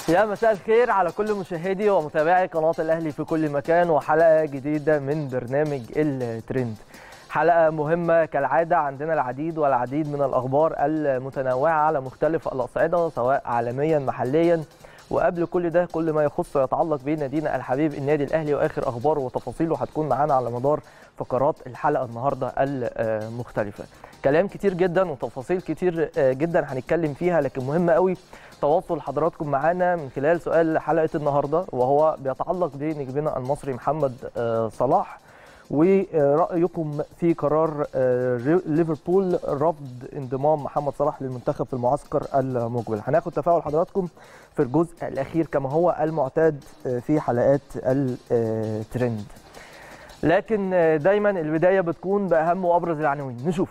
يا مساء الخير على كل مشاهدي ومتابعي قناة الأهلي في كل مكان وحلقة جديدة من برنامج الترند حلقة مهمة كالعادة عندنا العديد والعديد من الأخبار المتنوعة على مختلف الأصعدة سواء عالميا محليا وقبل كل ده كل ما يخص ويتعلق بنادينا الحبيب النادي الأهلي وآخر أخباره وتفاصيله هتكون معانا على مدار فقرات الحلقة النهاردة المختلفة كلام كتير جدا وتفاصيل كتير جدا هنتكلم فيها لكن مهم قوي تواصل حضراتكم معانا من خلال سؤال حلقة النهاردة وهو بيتعلق بنجمنا المصري محمد صلاح ورأيكم في قرار ليفربول رفض انضمام محمد صلاح للمنتخب في المعسكر المقبل هناخد تفاعل حضراتكم في الجزء الأخير كما هو المعتاد في حلقات الترند لكن دايما البداية بتكون بأهم وأبرز العناوين نشوف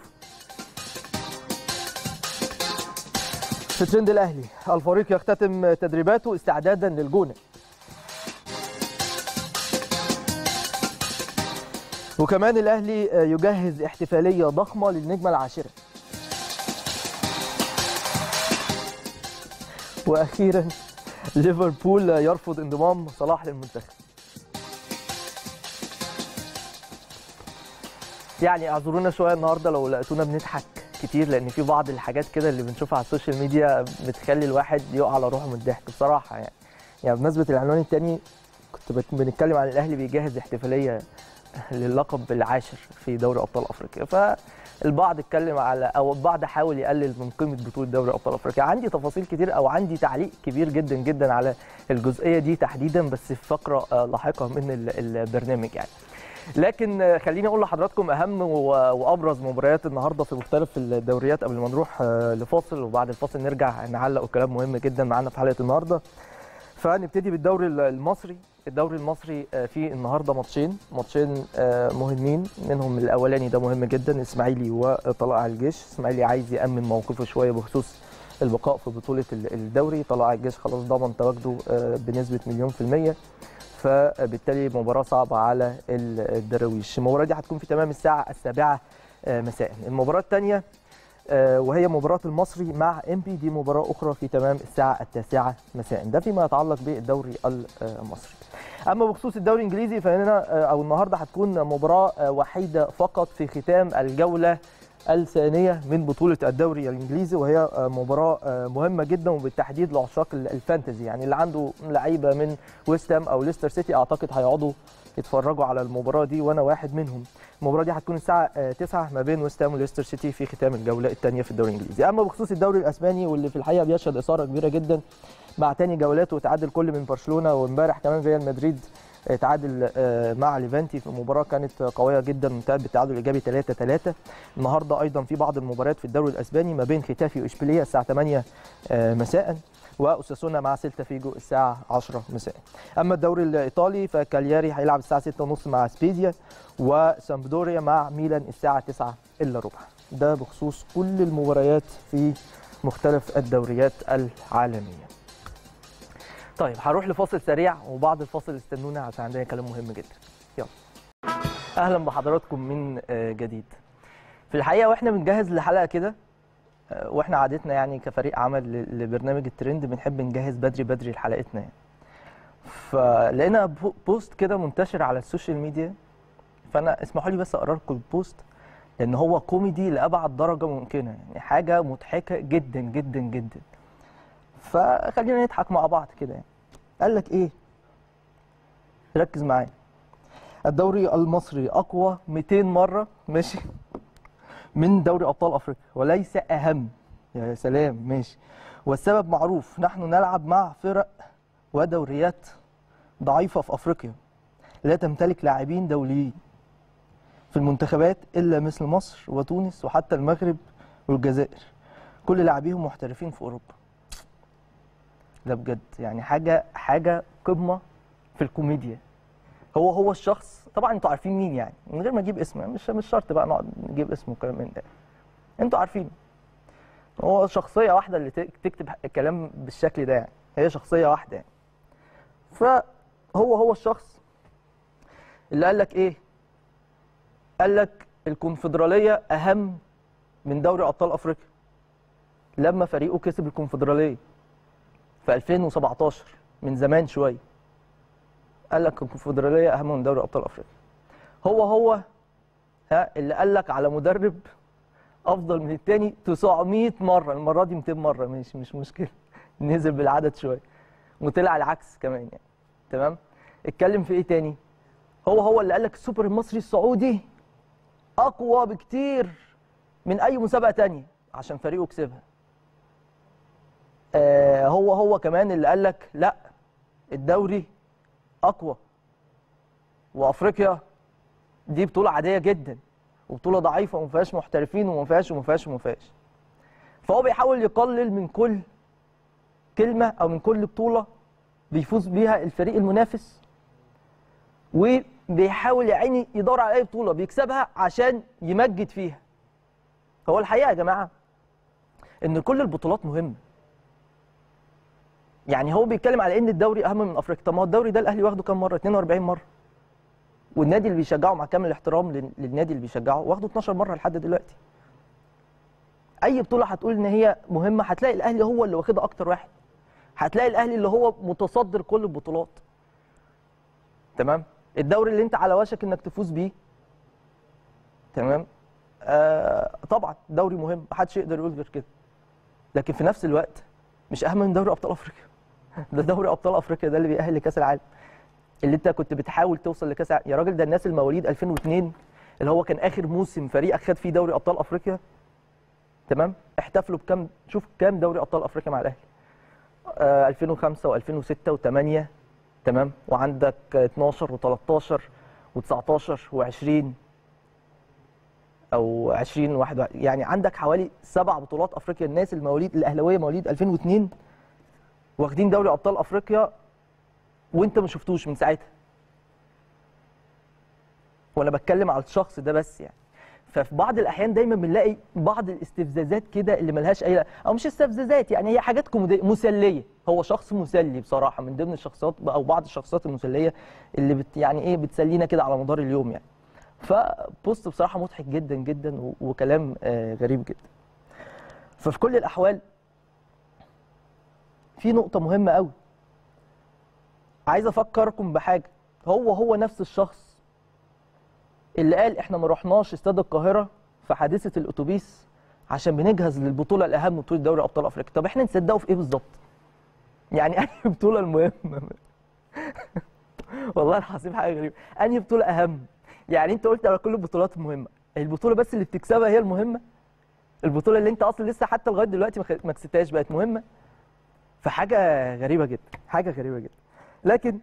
في ترند الأهلي الفريق يختتم تدريباته استعدادا للجونة وكمان الاهلي يجهز احتفاليه ضخمه للنجمه العاشره واخيرا ليفربول يرفض انضمام صلاح للمنتخب يعني اعذرونا شويه النهارده لو لقيتونا بنضحك كتير لان في بعض الحاجات كده اللي بنشوفها على السوشيال ميديا بتخلي الواحد يقع على روحه من الضحك بصراحه يعني يعني بمناسبه العنوان الثاني كنت بنتكلم عن الاهلي بيجهز احتفاليه للقب العاشر في دوري ابطال افريقيا فالبعض اتكلم على او البعض حاول يقلل من قيمه بطوله دوري ابطال افريقيا عندي تفاصيل كتير او عندي تعليق كبير جدا جدا على الجزئيه دي تحديدا بس في فقره لاحقه من البرنامج يعني لكن خليني اقول لحضراتكم اهم وابرز مباريات النهارده في مختلف الدوريات قبل ما نروح لفاصل وبعد الفاصل نرجع نعلق وكلام مهم جدا معانا في حلقه النهارده فنبتدي بالدوري المصري الدوري المصري فيه النهارده ماتشين ماتشين مهمين منهم الاولاني ده مهم جدا اسماعيلي وطلائع الجيش اسماعيلي عايز يامن موقفه شويه بخصوص البقاء في بطوله الدوري طلائع الجيش خلاص ضمن تواجده بنسبه مليون في الميه فبالتالي مباراه صعبه على الدراويش المباراه دي هتكون في تمام الساعه السابعه مساء المباراه الثانيه وهي مباراة المصري مع امبي دي مباراة أخرى في تمام الساعة التاسعة مساء ده فيما يتعلق بالدوري المصري أما بخصوص الدوري الإنجليزي فهنا أو النهاردة هتكون مباراة وحيدة فقط في ختام الجولة الثانية من بطولة الدوري الإنجليزي وهي مباراة مهمة جدا وبالتحديد لعشاق الفانتزي يعني اللي عنده لعيبة من ويست هام أو ليستر سيتي أعتقد هيقعدوا يتفرجوا على المباراة دي وأنا واحد منهم المباراة دي هتكون الساعة 9 ما بين ويست هام وليستر سيتي في ختام الجولة الثانية في الدوري الإنجليزي أما بخصوص الدوري الأسباني واللي في الحقيقة بيشهد إثارة كبيرة جدا مع تاني جولاته وتعادل كل من برشلونة وامبارح كمان ريال مدريد تعادل مع ليفانتي في مباراه كانت قويه جدا انتهت بالتعادل الايجابي 3 3 النهارده ايضا في بعض المباريات في الدوري الاسباني ما بين ختافي واشبيليه الساعه 8 مساء واساسونا مع سيلتا فيجو الساعه 10 مساء اما الدوري الايطالي فكالياري هيلعب الساعه 6:30 مع سبيزيا وسامبدوريا مع ميلان الساعه 9 الا ربع ده بخصوص كل المباريات في مختلف الدوريات العالميه طيب هروح لفاصل سريع وبعد الفاصل استنونا عشان عندنا كلام مهم جدا يلا اهلا بحضراتكم من جديد في الحقيقه واحنا بنجهز لحلقه كده واحنا عادتنا يعني كفريق عمل لبرنامج الترند بنحب نجهز بدري بدري لحلقتنا يعني فلقينا بوست كده منتشر على السوشيال ميديا فانا اسمحوا لي بس اقرا لكم البوست لان هو كوميدي لابعد درجه ممكنه يعني حاجه مضحكه جدا جدا جدا فخلينا نضحك مع بعض كده يعني قال لك ايه ركز معايا الدوري المصري اقوى 200 مره ماشي من دوري ابطال افريقيا وليس اهم يا سلام ماشي والسبب معروف نحن نلعب مع فرق ودوريات ضعيفه في افريقيا لا تمتلك لاعبين دوليين في المنتخبات الا مثل مصر وتونس وحتى المغرب والجزائر كل لاعبيهم محترفين في اوروبا ده بجد يعني حاجه حاجه قمه في الكوميديا هو هو الشخص طبعا انتوا عارفين مين يعني من غير ما اجيب اسمه مش مش شرط بقى نقعد نجيب اسمه وكلام من ده انتوا عارفين هو شخصيه واحده اللي تكتب الكلام بالشكل ده يعني هي شخصيه واحده يعني فهو هو الشخص اللي قال لك ايه قال لك الكونفدراليه اهم من دوري ابطال افريقيا لما فريقه كسب الكونفدراليه في 2017 من زمان شويه قال لك الكونفدراليه اهم من دوري ابطال افريقيا هو هو ها اللي قال لك على مدرب افضل من التاني 900 مره المره دي 200 مره مش مش مشكله نزل بالعدد شويه وطلع العكس كمان يعني تمام اتكلم في ايه تاني هو هو اللي قال لك السوبر المصري السعودي اقوى بكتير من اي مسابقه تانية عشان فريقه كسبها آه هو هو كمان اللي قال لك لا الدوري اقوى وافريقيا دي بطوله عاديه جدا وبطوله ضعيفه وما فيهاش محترفين وما فيهاش وما فيهاش وما فيهاش فهو بيحاول يقلل من كل كلمه او من كل بطوله بيفوز بيها الفريق المنافس وبيحاول يا عيني يدور على اي بطوله بيكسبها عشان يمجد فيها هو الحقيقه يا جماعه ان كل البطولات مهمه يعني هو بيتكلم على ان الدوري اهم من افريقيا طب ما هو الدوري ده الاهلي واخده كام مره 42 مره والنادي اللي بيشجعه مع كامل الاحترام لل- للنادي اللي بيشجعه واخده 12 مره لحد دلوقتي اي بطوله هتقول ان هي مهمه هتلاقي الاهلي هو اللي واخدها اكتر واحد هتلاقي الاهلي اللي هو متصدر كل البطولات تمام الدوري اللي انت على وشك انك تفوز بيه تمام آه طبعا دوري مهم محدش يقدر يقول غير كده لكن في نفس الوقت مش اهم من دوري ابطال افريقيا ده دوري ابطال افريقيا ده اللي بيأهل لكاس العالم اللي انت كنت بتحاول توصل لكاس العالم يا راجل ده الناس المواليد 2002 اللي هو كان اخر موسم فريقك خد فيه دوري ابطال افريقيا تمام احتفلوا بكام شوف كام دوري ابطال افريقيا مع الاهلي آه 2005 و2006 و8 تمام وعندك 12 و13 و19 و20 او 20 واحد يعني عندك حوالي سبع بطولات افريقيا الناس المواليد الاهلاويه مواليد 2002 واخدين دوري ابطال افريقيا وانت ما شفتوش من ساعتها وانا بتكلم على الشخص ده بس يعني ففي بعض الاحيان دايما بنلاقي بعض الاستفزازات كده اللي ملهاش اي او مش استفزازات يعني هي حاجات كوميديه مسليه هو شخص مسلي بصراحه من ضمن الشخصيات او بعض الشخصيات المسليه اللي بت يعني ايه بتسلينا كده على مدار اليوم يعني فبوست بصراحه مضحك جدا جدا و- وكلام آه، غريب جدا ففي كل الاحوال في نقطه مهمه قوي عايز افكركم بحاجه هو هو نفس الشخص اللي قال احنا ما رحناش استاد القاهره في حادثه الاتوبيس عشان بنجهز للبطوله الاهم بطوله دوري ابطال افريقيا طب احنا نصدقه في ايه بالظبط يعني انهي بطوله المهمه والله العظيم حاجه غريبه انهي بطوله اهم يعني انت قلت على كل البطولات مهمه البطوله بس اللي بتكسبها هي المهمه البطوله اللي انت اصلا لسه حتى لغايه دلوقتي ما خ- ما كسبتهاش بقت مهمه فحاجه غريبه جدا حاجه غريبه جدا لكن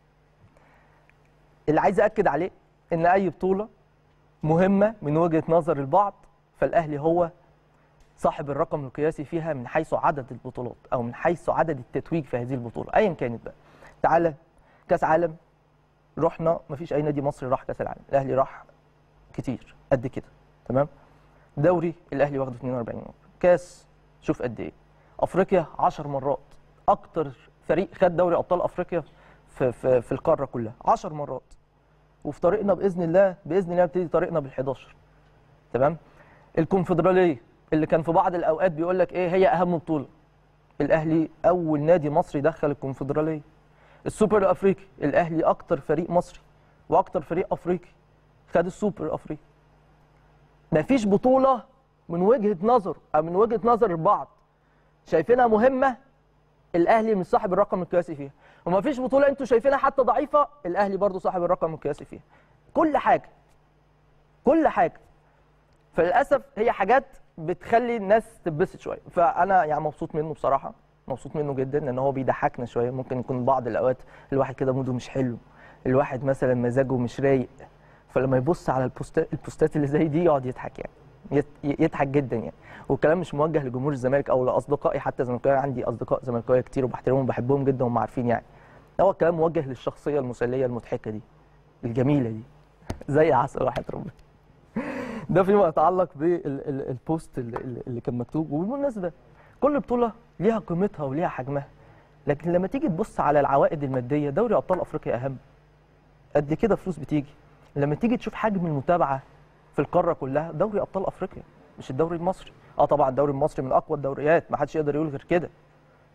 اللي عايز اكد عليه ان اي بطوله مهمه من وجهه نظر البعض فالاهلي هو صاحب الرقم القياسي فيها من حيث عدد البطولات او من حيث عدد التتويج في هذه البطوله ايا كانت بقى تعالى كاس عالم رحنا مفيش اي نادي مصري راح كاس العالم الاهلي راح كتير قد كده تمام دوري الاهلي واخده 42 مره كاس شوف قد ايه افريقيا 10 مرات اكتر فريق خد دوري ابطال افريقيا في في, في القاره كلها 10 مرات وفي طريقنا باذن الله باذن الله يبتدي طريقنا بال11 تمام الكونفدراليه اللي كان في بعض الاوقات بيقول لك ايه هي اهم بطوله الاهلي اول نادي مصري دخل الكونفدراليه السوبر الافريقي الاهلي اكتر فريق مصري واكتر فريق افريقي خد السوبر الافريقي مفيش بطوله من وجهه نظر او من وجهه نظر البعض شايفينها مهمه الاهلي مش صاحب الرقم القياسي فيها ومفيش بطوله انتوا شايفينها حتى ضعيفه الاهلي برضو صاحب الرقم القياسي فيها كل حاجه كل حاجه فللاسف هي حاجات بتخلي الناس تتبسط شويه فانا يعني مبسوط منه بصراحه مبسوط منه جدا لان هو بيضحكنا شويه ممكن يكون بعض الاوقات الواحد كده موده مش حلو الواحد مثلا مزاجه مش رايق فلما يبص على البوستات البوستات اللي زي دي يقعد يضحك يعني يت- يضحك جدا يعني والكلام مش موجه لجمهور الزمالك او لاصدقائي حتى زملكاويه عندي اصدقاء زملكاويه كتير وبحترمهم وبحبهم جدا وهم عارفين يعني هو الكلام موجه للشخصيه المسليه المضحكه دي الجميله دي زي عسل واحد ربنا ده فيما يتعلق بالبوست اللي, اللي- اللي كان مكتوب وبالمناسبه كل بطوله ليها قيمتها وليها حجمها لكن لما تيجي تبص على العوائد الماديه دوري ابطال افريقيا اهم قد كده فلوس بتيجي لما تيجي تشوف حجم المتابعه في القاره كلها دوري ابطال افريقيا مش الدوري المصري اه طبعا الدوري المصري من اقوى الدوريات ما حدش يقدر يقول غير كده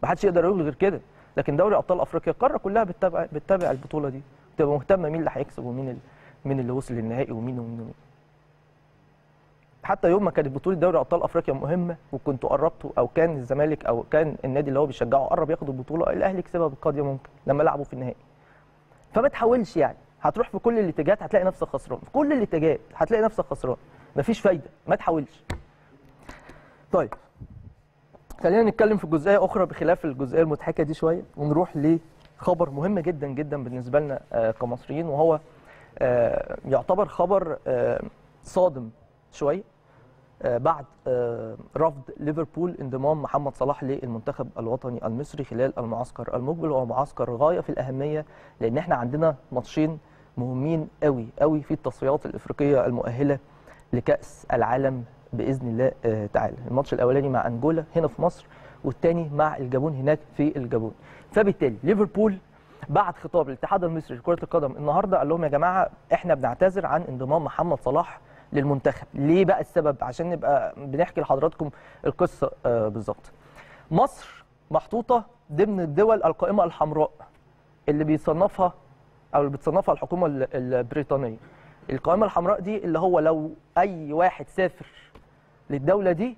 ما حدش يقدر يقول غير كده لكن دوري ابطال افريقيا القاره كلها بتتابع بتتابع البطوله دي بتبقى مهتمه مين اللي هيكسب ومين اللي مين اللي وصل للنهائي ومين ومين ومين حتى يوم ما كانت بطوله دوري ابطال افريقيا مهمه وكنتوا قربتوا او كان الزمالك او كان النادي اللي هو بيشجعه قرب ياخد البطوله الاهلي كسبها بالقضيه ممكن لما لعبوا في النهائي فما تحاولش يعني هتروح في كل الاتجاهات هتلاقي نفسك خسران في كل الاتجاهات هتلاقي نفسك خسران مفيش فايده ما تحاولش طيب خلينا نتكلم في جزئيه اخرى بخلاف الجزئيه المضحكه دي شويه ونروح لخبر مهم جدا جدا بالنسبه لنا آه، كمصريين وهو آه، يعتبر خبر آه، صادم شويه آه، بعد آه، رفض ليفربول انضمام محمد صلاح للمنتخب الوطني المصري خلال المعسكر المقبل وهو معسكر غايه في الاهميه لان احنا عندنا ماتشين مهمين قوي قوي في التصفيات الافريقيه المؤهله لكاس العالم باذن الله آه، تعالى الماتش الاولاني مع انجولا هنا في مصر والثاني مع الجابون هناك في الجابون فبالتالي ليفربول بعد خطاب الاتحاد المصري لكره القدم النهارده قال لهم يا جماعه احنا بنعتذر عن انضمام محمد صلاح للمنتخب ليه بقى السبب عشان نبقى بنحكي لحضراتكم القصه آه، بالظبط مصر محطوطه ضمن الدول القائمه الحمراء اللي بيصنفها او اللي بتصنفها الحكومه ال- البريطانيه القائمه الحمراء دي اللي هو لو اي واحد سافر للدوله دي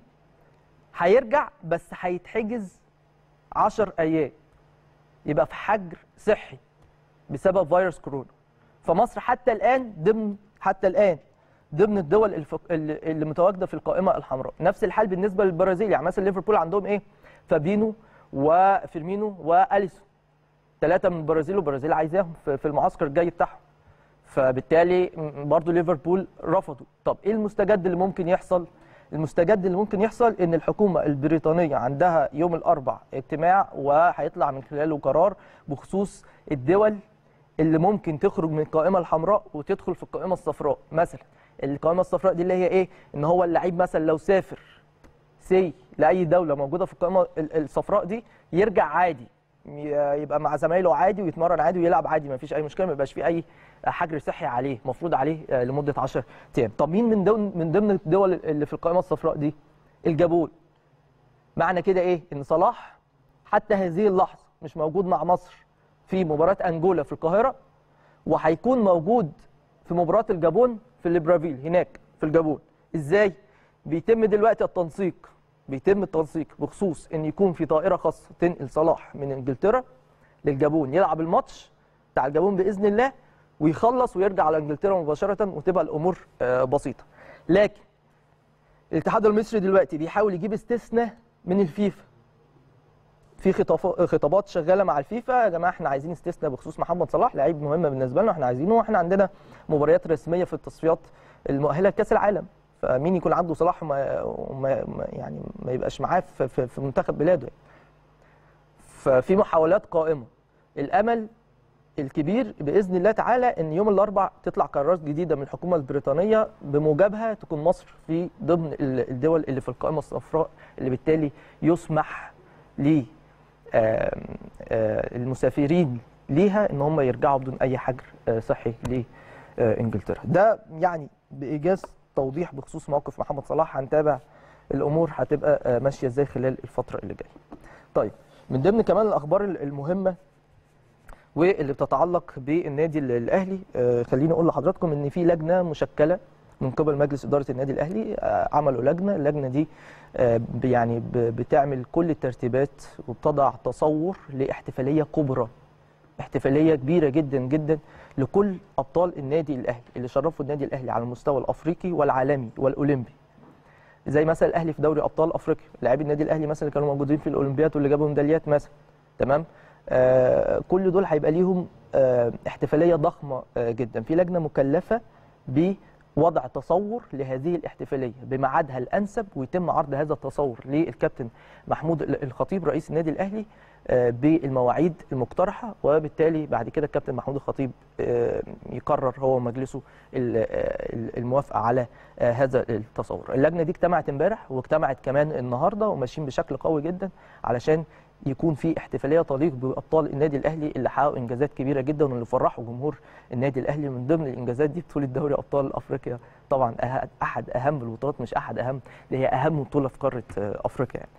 هيرجع بس هيتحجز 10 ايام يبقى في حجر صحي بسبب فيروس كورونا فمصر حتى الان ضمن حتى الان ضمن الدول الف... اللي اللي متواجده في القائمه الحمراء نفس الحال بالنسبه للبرازيل يعني مثلا ليفربول عندهم ايه فابينو وفيرمينو واليسون ثلاثه من البرازيل والبرازيل عايزاهم في في المعسكر الجاي بتاعهم فبالتالي م- برضو ليفربول رفضوا طب ايه المستجد اللي ممكن يحصل المستجد اللي ممكن يحصل ان الحكومه البريطانيه عندها يوم الاربع اجتماع وهيطلع من خلاله قرار بخصوص الدول اللي ممكن تخرج من القائمه الحمراء وتدخل في القائمه الصفراء مثلا القائمه الصفراء دي اللي هي ايه ان هو اللعيب مثلا لو سافر سي لاي دوله موجوده في القائمه ال- الصفراء دي يرجع عادي ي- يبقى مع زمايله عادي ويتمرن عادي ويلعب عادي ما فيش اي مشكله ما يبقاش في اي حجر صحي عليه مفروض عليه آه، لمده 10 ايام طب مين من ضمن من ضمن الدول اللي في القائمه الصفراء دي الجابون معنى كده ايه ان صلاح حتى هذه اللحظه مش موجود مع مصر في مباراه انجولا في القاهره وهيكون موجود في مباراه الجابون في الليبرافيل هناك في الجابون ازاي بيتم دلوقتي التنسيق بيتم التنسيق بخصوص ان يكون في طائره خاصه تنقل صلاح من انجلترا للجابون يلعب الماتش بتاع الجابون باذن الله ويخلص ويرجع على انجلترا مباشره وتبقى الامور آه، بسيطه لكن الاتحاد المصري دلوقتي بيحاول يجيب استثناء من الفيفا في خطاف- خطابات شغاله مع الفيفا يا جماعه احنا عايزين استثناء بخصوص محمد صلاح لعيب مهم بالنسبه لنا احنا عايزينه واحنا عندنا مباريات رسميه في التصفيات المؤهله لكاس العالم فمين يكون عنده صلاح وما وما ما- يعني ما يبقاش معاه في, في, في منتخب بلاده يعني. ففي محاولات قائمه الامل الكبير باذن الله تعالى ان يوم الاربع تطلع قرارات جديده من الحكومه البريطانيه بموجبها تكون مصر في ضمن ال- الدول اللي في القائمه الصفراء اللي بالتالي يسمح ل آم، آه، المسافرين ليها ان هم يرجعوا بدون اي حجر آه، صحي لانجلترا ده يعني بايجاز توضيح بخصوص موقف محمد صلاح هنتابع الامور هتبقى آه، ماشيه ازاي خلال الفتره اللي جايه طيب من ضمن كمان الاخبار المهمه واللي بتتعلق بالنادي الاهلي آه، خليني اقول لحضراتكم ان في لجنه مشكله من قبل مجلس اداره النادي الاهلي آه، عملوا لجنه اللجنه دي آه، ب- يعني ب- بتعمل كل الترتيبات وبتضع تصور لاحتفاليه كبرى احتفاليه كبيره جدا جدا لكل ابطال النادي الاهلي اللي شرفوا النادي الاهلي على المستوى الافريقي والعالمي والاولمبي زي مثلا الاهلي في دوري ابطال افريقيا لاعبي النادي الاهلي مثلا اللي كانوا موجودين في الاولمبياد واللي جابوا ميداليات مثلا تمام آه كل دول هيبقى ليهم آه احتفاليه ضخمه آه جدا في لجنه مكلفه بوضع تصور لهذه الاحتفاليه بميعادها الانسب ويتم عرض هذا التصور للكابتن محمود الخطيب رئيس النادي الاهلي آه، بالمواعيد المقترحه وبالتالي بعد كده الكابتن محمود الخطيب آه، يقرر هو ومجلسه ال- آه، الموافقه على آه، هذا التصور. اللجنه دي اجتمعت امبارح واجتمعت كمان النهارده وماشيين بشكل قوي جدا علشان يكون في احتفاليه تليق بابطال النادي الاهلي اللي حققوا انجازات كبيره جدا واللي فرحوا جمهور النادي الاهلي من ضمن الانجازات دي بطوله دوري ابطال افريقيا طبعا أه- احد اهم البطولات مش احد اهم ده هي اهم بطوله في قاره آه، افريقيا يعني.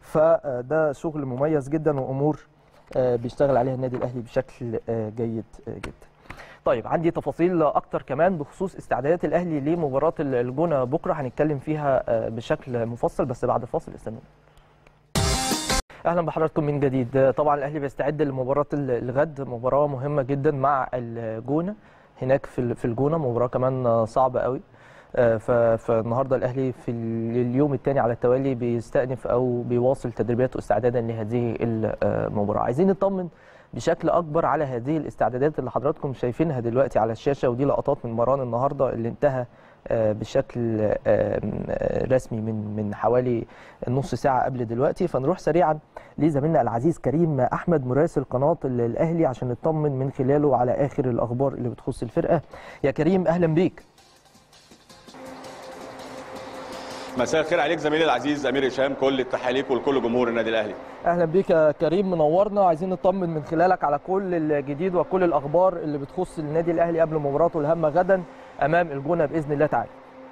فده شغل مميز جدا وامور آه، بيشتغل عليها النادي الاهلي بشكل آه، جيد آه، جدا طيب عندي تفاصيل اكتر كمان بخصوص استعدادات الاهلي لمباراه الجونه بكره هنتكلم فيها آه، بشكل مفصل بس بعد فاصل استنونا اهلا بحضراتكم من جديد طبعا الاهلي بيستعد لمباراه الغد مباراه مهمه جدا مع الجونه هناك في في الجونه مباراه كمان صعبه قوي آه، ف- فالنهارده الاهلي في ال- اليوم الثاني على التوالي بيستأنف او بيواصل تدريباته استعدادا لهذه المباراه عايزين نطمن بشكل اكبر على هذه الاستعدادات اللي حضراتكم شايفينها دلوقتي على الشاشه ودي لقطات من مران النهارده اللي انتهى آه، بشكل آه، آه، رسمي من من حوالي نص ساعه قبل دلوقتي فنروح سريعا لزميلنا العزيز كريم احمد مراسل قناه الاهلي عشان نطمن من خلاله على اخر الاخبار اللي بتخص الفرقه يا كريم اهلا بيك مساء الخير عليك زميلي العزيز امير هشام كل التحيه ليك ولكل جمهور النادي الاهلي اهلا بيك يا كريم منورنا عايزين نطمن من خلالك على كل الجديد وكل الاخبار اللي بتخص النادي الاهلي قبل مباراته الهامه غدا امام الجونه باذن الله تعالى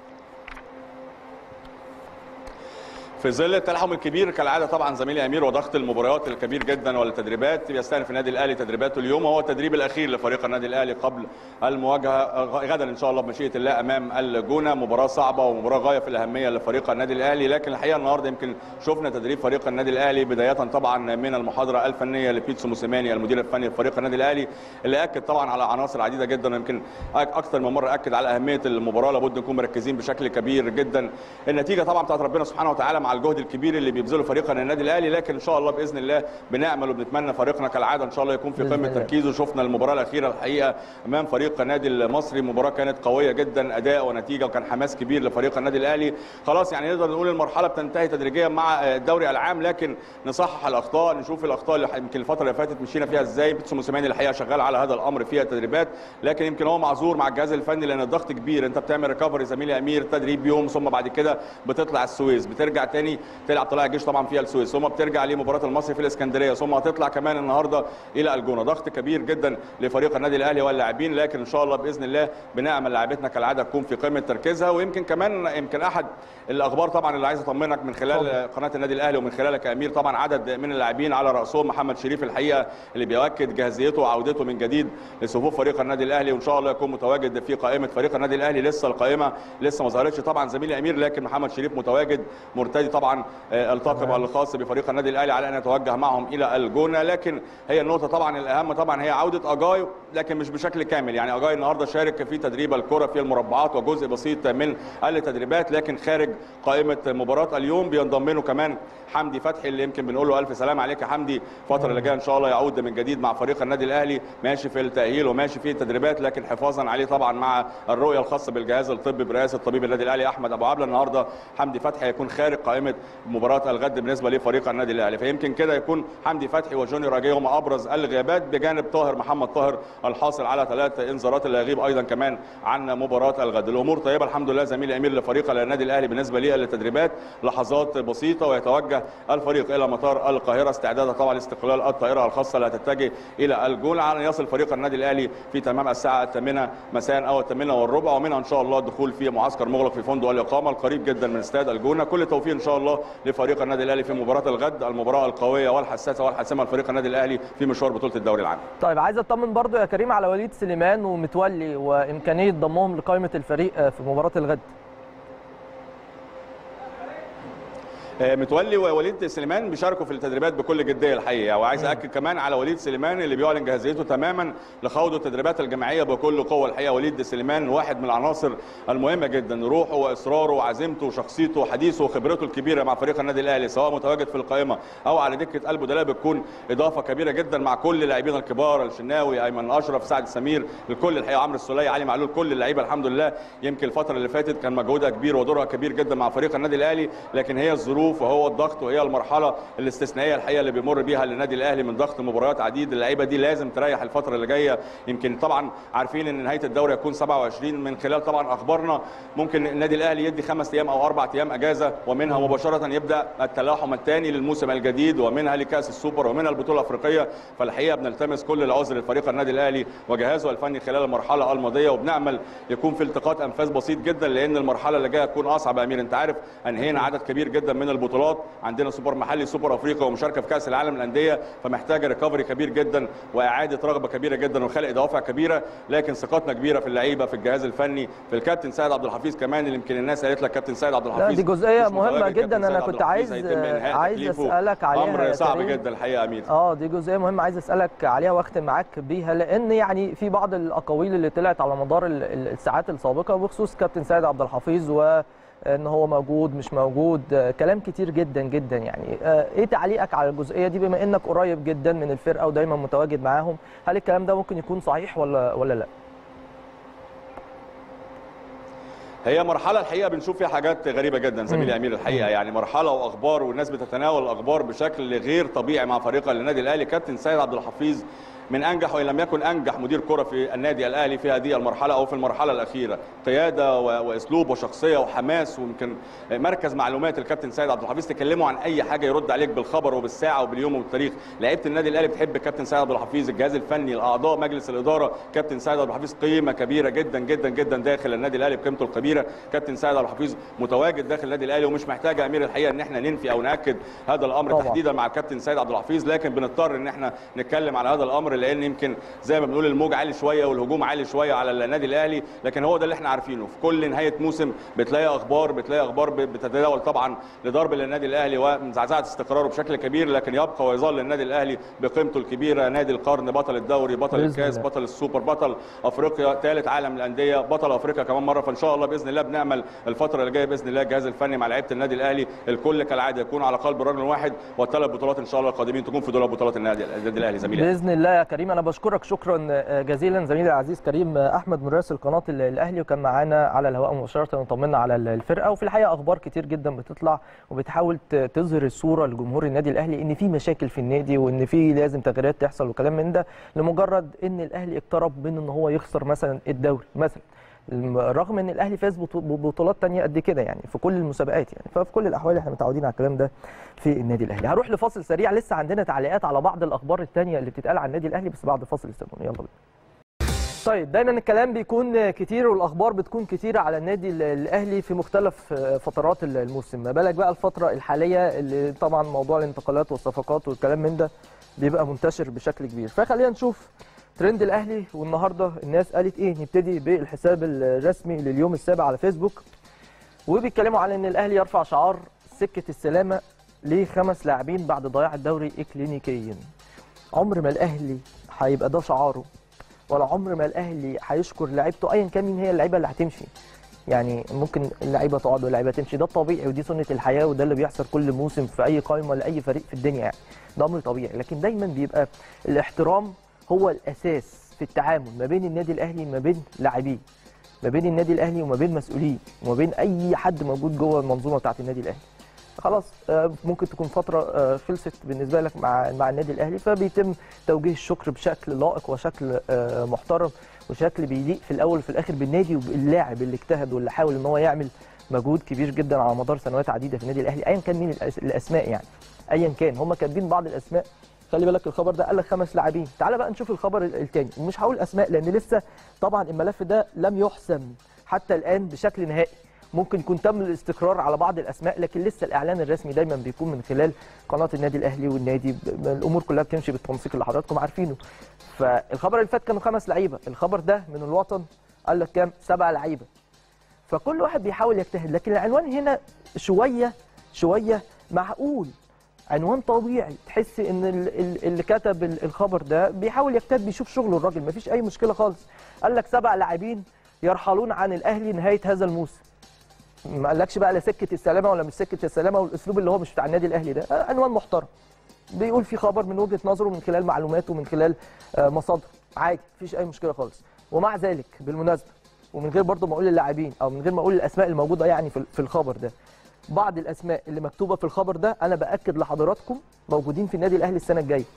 في ظل التلاحم الكبير كالعاده طبعا زميلي امير وضغط المباريات الكبير جدا والتدريبات بيستأنف النادي الاهلي تدريباته اليوم وهو التدريب الاخير لفريق النادي الاهلي قبل المواجهه غدا ان شاء الله بمشيئه الله امام الجونه مباراه صعبه ومباراه غايه في الاهميه لفريق النادي الاهلي لكن الحقيقه النهارده يمكن شفنا تدريب فريق النادي الاهلي بدايه طبعا من المحاضره الفنيه لبيتسو موسيماني المدير الفني لفريق النادي الاهلي اللي اكد طبعا على عناصر عديده جدا ويمكن اكثر من مره اكد على اهميه المباراه لابد نكون مركزين بشكل كبير جدا النتيجه طبعا بتاعت ربنا سبحانه وتعالى مع الجهد الكبير اللي بيبذله فريقنا النادي الاهلي لكن ان شاء الله باذن الله بنامل وبنتمنى فريقنا كالعاده ان شاء الله يكون في بإذن قمه الله. تركيزه شفنا المباراه الاخيره الحقيقه امام فريق النادي المصري مباراه كانت قويه جدا اداء ونتيجه وكان حماس كبير لفريق النادي الاهلي خلاص يعني نقدر نقول المرحله بتنتهي تدريجيا مع الدوري العام لكن نصحح الاخطاء نشوف الاخطاء اللي يمكن الفتره اللي فاتت مشينا فيها ازاي بيتسو موسيماني الحقيقه شغال على هذا الامر في التدريبات لكن يمكن هو معذور مع الجهاز الفني لان الضغط كبير انت بتعمل ريكفري زميلي امير تدريب يوم ثم بعد كده بتطلع السويس بترجع تاني تلعب طلائع الجيش طبعا فيها السويس ثم بترجع لمباراه المصري في الاسكندريه ثم هتطلع كمان النهارده الى الجونه ضغط كبير جدا لفريق النادي الاهلي واللاعبين لكن ان شاء الله باذن الله بنعمل لاعبتنا كالعاده تكون في قمه تركيزها ويمكن كمان يمكن احد الاخبار طبعا اللي عايز اطمنك من خلال اتفضل. قناه النادي الاهلي ومن خلالك يا امير طبعا عدد من اللاعبين على راسهم محمد شريف الحقيقه اللي بيؤكد جاهزيته وعودته من جديد لصفوف فريق النادي الاهلي وان شاء الله يكون متواجد في قائمه فريق النادي الاهلي لسه القائمه لسه ما ظهرتش طبعا زميلي امير لكن محمد شريف متواجد مرتدي طبعا آه، الطاقم تمام. الخاص بفريق النادي الاهلي على ان يتوجه معهم الى الجونه لكن هي النقطه طبعا الاهم طبعا هي عوده اجاي لكن مش بشكل كامل يعني اجاي النهارده شارك في تدريب الكره في المربعات وجزء بسيط من التدريبات لكن خارج قائمه مباراه اليوم بينضم له كمان حمدي فتحي اللي يمكن بنقول له الف سلام عليك يا حمدي الفتره اللي جايه ان شاء الله يعود من جديد مع فريق النادي الاهلي ماشي في التاهيل وماشي في التدريبات لكن حفاظا عليه طبعا مع الرؤيه الخاصه بالجهاز الطبي برئاسه طبيب النادي الاهلي احمد ابو عبله النهارده حمدي فتحي هيكون خارج قائمه مباراه الغد بالنسبه لفريق النادي الاهلي فيمكن كده يكون حمدي فتحي وجوني راجي هم ابرز الغيابات بجانب طاهر محمد طاهر الحاصل على ثلاث انذارات اللي هيغيب ايضا كمان عن مباراه الغد الامور طيبه الحمد لله زميلي امير لفريق النادي الاهلي بالنسبه للتدريبات لحظات بسيطه ويتوجه الفريق الى مطار القاهره استعدادا طبعا لاستقلال الطائره الخاصه اللي هتتجه الى الجول على ان يصل فريق النادي الاهلي في تمام الساعه الثامنه مساء او الثامنه والربع ومنها ان شاء الله الدخول في معسكر مغلق في فندق الاقامه القريب جدا من استاد الجونه كل التوفيق ان شاء الله لفريق النادي الاهلي في مباراه الغد المباراه القويه والحساسه والحاسمه لفريق النادي الاهلي في مشوار بطوله الدوري العام طيب عايز اطمن برضو يا كريم على وليد سليمان ومتولي وامكانيه ضمهم لقائمه الفريق آه، في مباراه الغد آه، متولي ووليد سليمان بيشاركوا في التدريبات بكل جديه الحقيقه وعايز اكد كمان على وليد سليمان اللي بيعلن جاهزيته تماما لخوض التدريبات الجماعيه بكل قوه الحقيقه وليد سليمان واحد من العناصر المهمه جدا روحه واصراره وعزيمته وشخصيته وحديثه وخبرته الكبيره مع فريق النادي الاهلي سواء متواجد في القائمه او على دكه البدلاء بتكون اضافه كبيره جدا مع كل اللاعبين الكبار الشناوي ايمن اشرف سعد سمير الكل الحقيقه عمرو السوليه علي معلول كل اللعيبه الحمد لله يمكن الفتره اللي فاتت كان مجهودها كبير ودورها كبير جدا مع فريق النادي الاهلي لكن هي الظروف وهو الضغط وهي المرحله الاستثنائيه الحقيقه اللي بيمر بيها النادي الاهلي من ضغط مباريات عديد اللعيبه دي لازم تريح الفتره اللي جايه يمكن طبعا عارفين ان نهايه الدوري هتكون 27 من خلال طبعا اخبارنا ممكن النادي الاهلي يدي خمس ايام او اربع ايام اجازه ومنها مباشره يبدا التلاحم الثاني للموسم الجديد ومنها لكاس السوبر ومنها البطوله الافريقيه فالحقيقه بنلتمس كل العذر لفريق النادي الاهلي وجهازه الفني خلال المرحله الماضيه وبنامل يكون في التقاط انفاس بسيط جدا لان المرحله اللي جايه تكون اصعب يا امير انت عارف انهينا عدد كبير جدا من البطولات عندنا سوبر محلي سوبر افريقيا ومشاركه في كاس العالم للانديه فمحتاجه ريكفري كبير جدا واعاده رغبه كبيره جدا وخلق دوافع كبيره لكن ثقتنا كبيره في اللعيبه في الجهاز الفني في الكابتن سيد عبد الحفيظ كمان اللي يمكن الناس قالت لك كابتن سيد عبد لا الحفيظ دي جزئيه مش مهمه متواجد. جدا كابتن سيد انا عبد كنت الحفيظ عايز هيتم إنهاء عايز تكليفه. اسالك عليها امر يا صعب كريم. جدا الحقيقه يا امير اه دي جزئيه مهمه عايز اسالك عليها واختم معاك بيها لان يعني في بعض الاقاويل اللي طلعت على مدار ال- ال- الساعات السابقه بخصوص كابتن سيد عبد الحفيظ وان هو موجود مش موجود آه، كلام كتير جدا جدا يعني آه، ايه تعليقك على الجزئيه دي بما انك قريب جدا من الفرقه ودايما متواجد معاهم هل الكلام ده ممكن يكون صحيح ولا ولا لا هي مرحله الحقيقه بنشوف فيها حاجات غريبه جدا زميلي امير الحقيقه يعني مرحله واخبار والناس بتتناول الاخبار بشكل غير طبيعي مع فريق النادي الاهلي كابتن سيد عبد الحفيظ من انجح وان لم يكن انجح مدير كره في النادي الاهلي في هذه المرحله او في المرحله الاخيره قياده و- واسلوب وشخصيه وحماس ويمكن مركز معلومات الكابتن سيد عبد الحفيظ تكلموا عن اي حاجه يرد عليك بالخبر وبالساعه وباليوم وبالتاريخ لعيبه النادي الاهلي بتحب الكابتن سيد عبد الحفيظ الجهاز الفني الاعضاء مجلس الاداره كابتن سيد عبد الحفيظ قيمه كبيره جدا جدا جدا داخل النادي الاهلي بقيمته الكبيره كابتن سيد عبد الحفيظ متواجد داخل النادي الاهلي ومش محتاج يا امير الحقيقه ان احنا ننفي او ناكد هذا الامر طبعاً. تحديدا مع الكابتن سيد عبد الحفيظ لكن بنضطر ان احنا نتكلم على هذا الامر لان يمكن زي ما بنقول الموج عالي شويه والهجوم عالي شويه على النادي الاهلي لكن هو ده اللي احنا عارفينه في كل نهايه موسم بتلاقي اخبار بتلاقي اخبار ب- بتتداول طبعا لضرب للنادي الاهلي ومزعزعه استقراره بشكل كبير لكن يبقى ويظل النادي الاهلي بقيمته الكبيره نادي القرن بطل الدوري بطل بإذن الكاس الله. بطل السوبر بطل افريقيا ثالث عالم الانديه بطل افريقيا كمان مره فان شاء الله باذن الله بنامل الفتره اللي جايه باذن الله الجهاز الفني مع لعيبه النادي الاهلي الكل كالعاده يكون على قلب رجل واحد والثلاث بطولات ان شاء الله القادمين تكون في دولاب بطولات النادي النادي الاهلي زميلي باذن الله يا كريم انا بشكرك شكرا جزيلا زميلي العزيز كريم احمد مراسل قناه الاهلي وكان معانا على الهواء مباشره وطمنا على الفرقه وفي الحقيقه اخبار كتير جدا بتطلع وبتحاول ت- تظهر الصوره لجمهور النادي الاهلي ان في مشاكل في النادي وان في لازم تغييرات تحصل وكلام من ده لمجرد ان الاهلي اقترب من ان هو يخسر مثلا الدوري مثلا رغم ان الاهلي فاز بطو- ببطولات تانية قد كده يعني في كل المسابقات يعني ففي كل الاحوال احنا متعودين على الكلام ده في النادي الاهلي هروح لفاصل سريع لسه عندنا تعليقات على بعض الاخبار التانية اللي بتتقال عن النادي الاهلي بس بعد فاصل استنوني يلا بينا طيب دايما الكلام بيكون كتير والاخبار بتكون كتيره على النادي ال- الاهلي في مختلف فترات الموسم ما بالك بقى الفتره الحاليه اللي طبعا موضوع الانتقالات والصفقات والكلام من ده بيبقى منتشر بشكل كبير فخلينا نشوف ترند الاهلي والنهارده الناس قالت ايه نبتدي بالحساب الرسمي لليوم السابع على فيسبوك وبيتكلموا على ان الاهلي يرفع شعار سكه السلامه لخمس لاعبين بعد ضياع الدوري اكلينيكيا عمر ما الاهلي هيبقى ده شعاره ولا عمر ما الاهلي هيشكر لعيبته ايا كان مين هي اللعيبه اللي هتمشي يعني ممكن اللعيبه تقعد واللعيبه تمشي ده الطبيعي ودي سنه الحياه وده اللي بيحصل كل موسم في اي قائمه لاي فريق في الدنيا يعني ده امر طبيعي لكن دايما بيبقى الاحترام هو الاساس في التعامل ما بين النادي الاهلي ما بين لاعبيه ما بين النادي الاهلي وما بين مسؤوليه وما بين اي حد موجود جوه المنظومه بتاعه النادي الاهلي خلاص آه، ممكن تكون فتره آه، خلصت بالنسبه لك مع مع النادي الاهلي فبيتم توجيه الشكر بشكل لائق وشكل آه، محترم وشكل بيليق في الاول وفي الاخر بالنادي وباللاعب اللي اجتهد واللي حاول ان هو يعمل مجهود كبير جدا على مدار سنوات عديده في النادي الاهلي ايا كان مين الأس- الاسماء يعني ايا كان هم كاتبين بعض الاسماء خلي بالك الخبر ده قال لك خمس لاعبين تعال بقى نشوف الخبر ال- التاني ومش هقول اسماء لان لسه طبعا الملف ده لم يحسم حتى الان بشكل نهائي ممكن يكون تم الاستقرار على بعض الاسماء لكن لسه الاعلان الرسمي دايما بيكون من خلال قناه النادي الاهلي والنادي ب- ب- الامور كلها بتمشي بالتنسيق اللي حضراتكم عارفينه فالخبر اللي فات كانوا خمس لعيبه الخبر ده من الوطن قال لك كام سبع لعيبه فكل واحد بيحاول يجتهد لكن العنوان هنا شويه شويه معقول عنوان طبيعي تحس ان ال- ال- اللي كتب ال- الخبر ده بيحاول يجتهد بيشوف شغله الراجل مفيش اي مشكله خالص قال لك سبع لاعبين يرحلون عن الاهلي نهايه هذا الموسم ما قالكش بقى لا سكه السلامه ولا مش سكه السلامه والاسلوب اللي هو مش بتاع النادي الاهلي ده آه، عنوان محترم بيقول في خبر من وجهه نظره من خلال معلوماته ومن خلال آه، مصادره عادي مفيش اي مشكله خالص ومع ذلك بالمناسبه ومن غير برضه ما اقول اللاعبين او من غير ما اقول الاسماء الموجوده يعني في في الخبر ده بعض الاسماء اللي مكتوبه في الخبر ده انا باكد لحضراتكم موجودين في النادي الاهلي السنه الجايه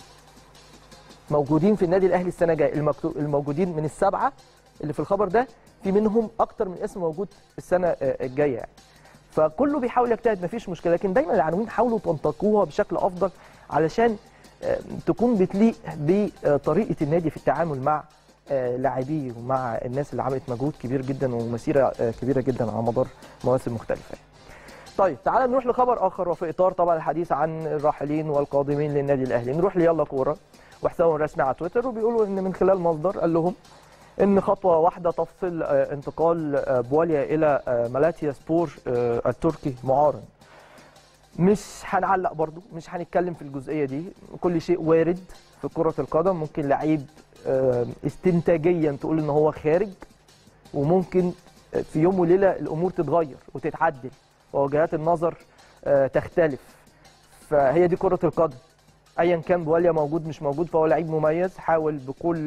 موجودين في النادي الاهلي السنه الجايه المكتوب الموجودين من السبعه اللي في الخبر ده في منهم اكتر من اسم موجود السنه آه، الجايه يعني فكله بيحاول يجتهد مفيش مشكله لكن دايما العناوين حاولوا تنتقوها بشكل افضل علشان آه، تكون بتليق بطريقه النادي في التعامل مع آه، لاعبيه ومع الناس اللي عملت مجهود كبير جدا ومسيره آه، كبيره جدا على مدار مواسم مختلفه طيب تعال نروح لخبر اخر وفي اطار طبعا الحديث عن الراحلين والقادمين للنادي الاهلي نروح ليلا كوره وحسابهم الرسمي على تويتر وبيقولوا ان من خلال مصدر قال لهم ان خطوه واحده تفصل آه، انتقال آه، بواليا الى آه، مالاتيا سبور آه، التركي معارا مش هنعلق برضو مش هنتكلم في الجزئيه دي كل شيء وارد في كره القدم ممكن لعيب آه، استنتاجيا تقول ان هو خارج وممكن في يوم وليله الامور تتغير وتتعدل ووجهات النظر آه، تختلف فهي دي كره القدم ايا كان بواليا موجود مش موجود فهو لعيب مميز حاول بكل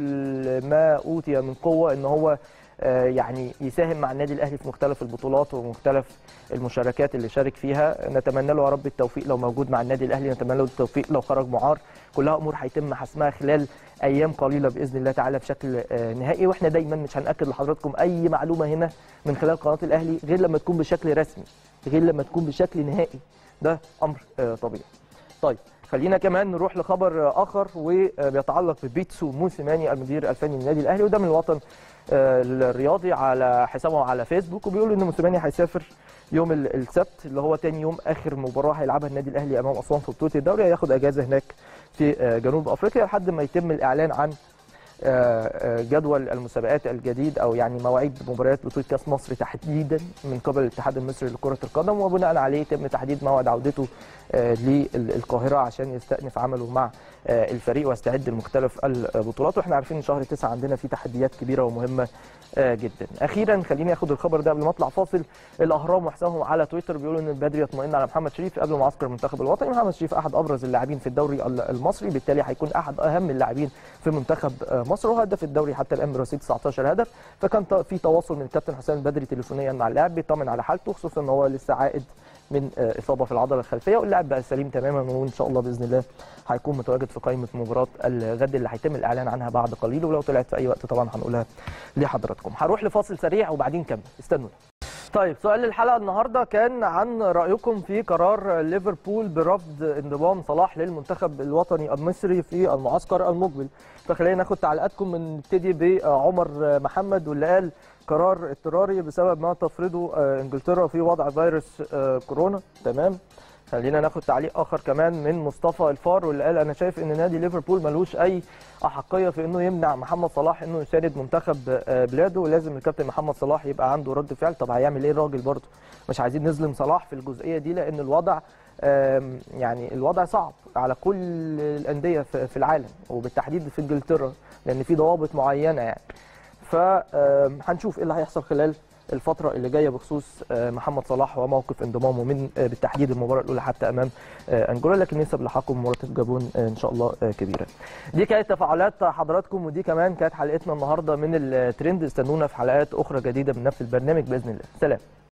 ما اوتي من قوه ان هو آه، يعني يساهم مع النادي الاهلي في مختلف البطولات ومختلف المشاركات اللي شارك فيها نتمنى له يا رب التوفيق لو موجود مع النادي الاهلي نتمنى له التوفيق لو خرج معار كلها امور هيتم حسمها خلال ايام قليله باذن الله تعالى بشكل آه، نهائي واحنا دايما مش هناكد لحضراتكم اي معلومه هنا من خلال قناه الاهلي غير لما تكون بشكل رسمي غير لما تكون بشكل نهائي ده امر آه، طبيعي طيب خلينا كمان نروح لخبر آه، اخر وبيتعلق ببيتسو موسيماني المدير الفني للنادي الاهلي وده من الوطن آه، الرياضي على حسابه على فيسبوك وبيقولوا ان موسيماني هيسافر يوم ال- السبت اللي هو تاني يوم اخر مباراه هيلعبها النادي الاهلي امام اسوان في بطوله الدوري هياخد اجازه هناك في آه، جنوب افريقيا لحد ما يتم الاعلان عن آه، آه، جدول المسابقات الجديد او يعني مواعيد مباريات بطوله كاس مصر تحديدا من قبل الاتحاد المصري لكره القدم وبناء عليه يتم تحديد موعد عودته آه، للقاهره عشان يستأنف عمله مع آه، الفريق ويستعد لمختلف البطولات واحنا عارفين ان شهر تسعة عندنا فيه تحديات كبيره ومهمه آه، جدا اخيرا خليني اخد الخبر ده قبل ما اطلع فاصل الاهرام وحسابهم على تويتر بيقولوا ان البدري يطمئن على محمد شريف قبل معسكر المنتخب الوطني محمد شريف احد ابرز اللاعبين في الدوري ال- المصري بالتالي هيكون احد اهم اللاعبين في منتخب آه، مصر وهدف الدوري حتى الان برصيد 19 هدف فكان ت- في تواصل من الكابتن حسام البدري تليفونيا مع اللاعب بيطمن على حالته خصوصا ان هو لسه عائد من آه، اصابه في العضله الخلفيه واللاعب بقى سليم تماما وان شاء الله باذن الله هيكون متواجد في قائمه مباراه الغد اللي هيتم الاعلان عنها بعد قليل ولو طلعت في اي وقت طبعا هنقولها لحضراتكم هروح لفاصل سريع وبعدين نكمل استنونا طيب سؤال الحلقه النهارده كان عن رايكم في قرار ليفربول برفض انضمام صلاح للمنتخب الوطني المصري في المعسكر المقبل فخلينا ناخد تعليقاتكم من نبتدي بعمر محمد واللي قال قرار اضطراري بسبب ما تفرضه آه، انجلترا في وضع فيروس آه، كورونا تمام خلينا ناخد تعليق اخر كمان من مصطفى الفار واللي قال انا شايف ان نادي ليفربول ملوش اي احقيه في انه يمنع محمد صلاح انه يساند منتخب آه، بلاده ولازم الكابتن محمد صلاح يبقى عنده رد فعل طب هيعمل ايه الراجل برضه مش عايزين نظلم صلاح في الجزئيه دي لان الوضع آم، يعني الوضع صعب على كل الانديه في في العالم وبالتحديد في انجلترا لان في ضوابط معينه يعني فهنشوف ايه اللي هيحصل خلال الفترة اللي جاية بخصوص آه، محمد صلاح وموقف انضمامه من آه، بالتحديد المباراة الأولى حتى أمام آه، أنجولا لكن نسب لحاقه بمباراة الجابون آه، إن شاء الله آه، كبيرة. دي كانت تفاعلات حضراتكم ودي كمان كانت حلقتنا النهاردة من الترند استنونا في حلقات أخرى جديدة من نفس البرنامج بإذن الله. سلام.